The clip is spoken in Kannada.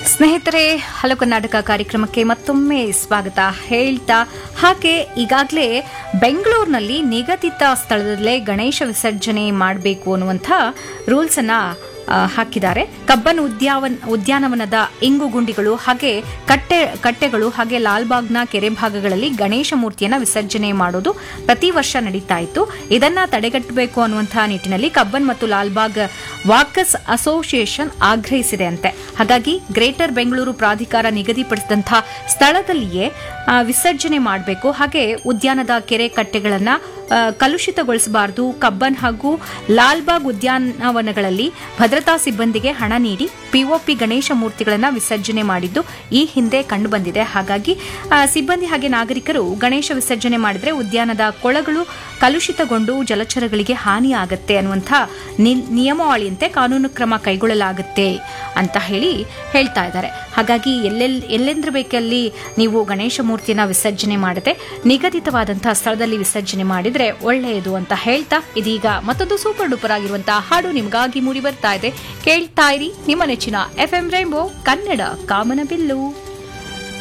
ಸ್ನೇಹಿತರೆ ಹಲೋ ಕರ್ನಾಟಕ ಕಾರ್ಯಕ್ರಮಕ್ಕೆ ಮತ್ತೊಮ್ಮೆ ಸ್ವಾಗತ ಹೇಳ್ತಾ ಹಾಗೆ ಈಗಾಗಲೇ ಬೆಂಗಳೂರಿನಲ್ಲಿ ನಿಗದಿತ ಸ್ಥಳದಲ್ಲೇ ಗಣೇಶ ವಿಸರ್ಜನೆ ಮಾಡಬೇಕು ಅನ್ನುವಂಥ ರೂಲ್ಸ್ ಅನ್ನ ಆ, ಹಾಕಿದ್ದಾರೆ ಕಬ್ಬನ್ ಉದ್ಯಾವನ್ ಉದ್ಯಾನವನದ ಇಂಗು ಗುಂಡಿಗಳು ಹಾಗೆ ಕಟ್ಟೆ ಕಟ್ಟೆಗಳು ಹಾಗೆ ಲಾಲ್ಬಾಗ್ನ ಕೆರೆ ಭಾಗಗಳಲ್ಲಿ ಗಣೇಶ ಮೂರ್ತಿಯನ್ನ ವಿಸರ್ಜನೆ ಮಾಡೋದು ಪ್ರತಿ ವರ್ಷ ನಡೀತಾ ಇತ್ತು ಇದನ್ನ ತಡೆಗಟ್ಟಬೇಕು ಅನ್ನುವಂತಹ ನಿಟ್ಟಿನಲ್ಲಿ ಕಬ್ಬನ್ ಮತ್ತು ಲಾಲ್ಬಾಗ್ ವಾಕಸ್ ಅಸೋಸಿಯೇಷನ್ ಆಗ್ರಹಿಸಿದೆ ಅಂತೆ ಹಾಗಾಗಿ ಗ್ರೇಟರ್ ಬೆಂಗಳೂರು ಪ್ರಾಧಿಕಾರ ನಿಗದಿಪಡಿಸಿದಂತಹ ಸ್ಥಳದಲ್ಲಿಯೇ ಆ, ವಿಸರ್ಜನೆ ಮಾಡಬೇಕು ಹಾಗೆ ಉದ್ಯಾನದ ಕೆರೆ ಕಟ್ಟೆಗಳನ್ನ ಆ, ಕಲುಷಿತಗೊಳಿಸಬಾರದು ಕಬ್ಬನ್ ಹಾಗೂ ಲಾಲ್ಬಾಗ್ ಉದ್ಯಾನವನಗಳಲ್ಲಿ ಭದ್ರತಾ ಸಿಬ್ಬಂದಿಗೆ ಹಣ ನೀಡಿ ಪಿಒಪಿ ಗಣೇಶ ಮೂರ್ತಿಗಳನ್ನು ವಿಸರ್ಜನೆ ಮಾಡಿದ್ದು ಈ ಹಿಂದೆ ಕಂಡುಬಂದಿದೆ ಹಾಗಾಗಿ ಆ, ಸಿಬ್ಬಂದಿ ಹಾಗೆ ನಾಗರಿಕರು ಗಣೇಶ ವಿಸರ್ಜನೆ ಮಾಡಿದ್ರೆ ಉದ್ಯಾನದ ಕೊಳಗಳು ಕಲುಷಿತಗೊಂಡು ಜಲಚರಗಳಿಗೆ ಹಾನಿಯಾಗತ್ತೆ ಅನ್ನುವಂಥ ನಿ- ನಿಯಮಾವಳಿಯಂತೆ ಕಾನೂನು ಕ್ರಮ ಕೈಗೊಳ್ಳಲಾಗುತ್ತೆ ಅಂತ ಹೇಳಿ ಹೇಳ್ತಾ ಇದ್ದಾರೆ ಹಾಗಾಗಿ ಎಲ್ಲೆಲ್ ಎಲ್ಲೆಂದ್ರ ಬೇಕಲ್ಲಿ ನೀವು ಗಣೇಶ ಮೂರ್ತಿಯನ್ನ ವಿಸರ್ಜನೆ ಮಾಡದೆ ನಿಗದಿತವಾದಂತಹ ಸ್ಥಳದಲ್ಲಿ ವಿಸರ್ಜನೆ ಮಾಡಿದ್ರೆ ಒಳ್ಳೆಯದು ಅಂತ ಹೇಳ್ತಾ ಇದೀಗ ಮತ್ತೊಂದು ಸೂಪರ್ ಡೂಪರ್ ಆಗಿರುವಂತಹ ಹಾಡು ನಿಮಗಾಗಿ ಮೂಡಿ ಬರ್ತಾ ಇದೆ ಕೇಳ್ತಾ ಇರಿ ನಿಮ್ಮ ನೆಚ್ಚಿನ ಎಫ್ ಎಂ ರೈನ್ಬೋ ಕನ್ನಡ ಕಾಮನಬಿಲ್ಲು